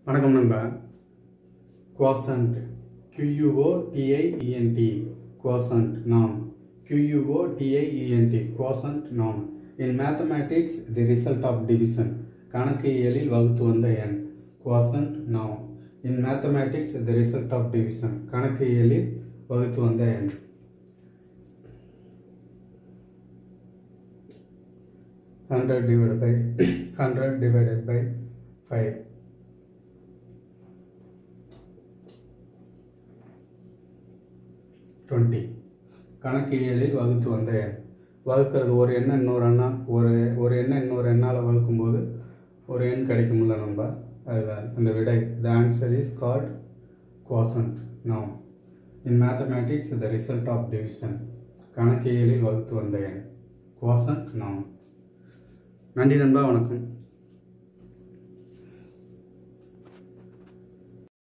வணக்கம் நண்பா குவாசன்ட் QUO TIENT quotient noun QUO TIENT quotient noun in mathematics the result of division கணக்கியலில் வகுத்து வந்த எண் quotient noun in mathematics the result of division கணக்கியலில் வகுத்து வந்த எண் hundred divide by hundred divided by five twenty கணக்கியலில் வகுத்து வந்த எண் வகுக்கிறது ஒரு எண்ணை இன்னொரு எண்ணா ஒரு ஒரு எண்ணை இன்னொரு எண்ணால் வகுக்கும்போது ஒரு எண் கிடைக்கும்ல நண்பா அதுதான் அந்த விடை the answer is called quotient known in mathematics the result of division கணக்கியலில் வகுத்து வந்த எண் கோசன்ட் நவுன் நன்றி நண்பா வணக்கம்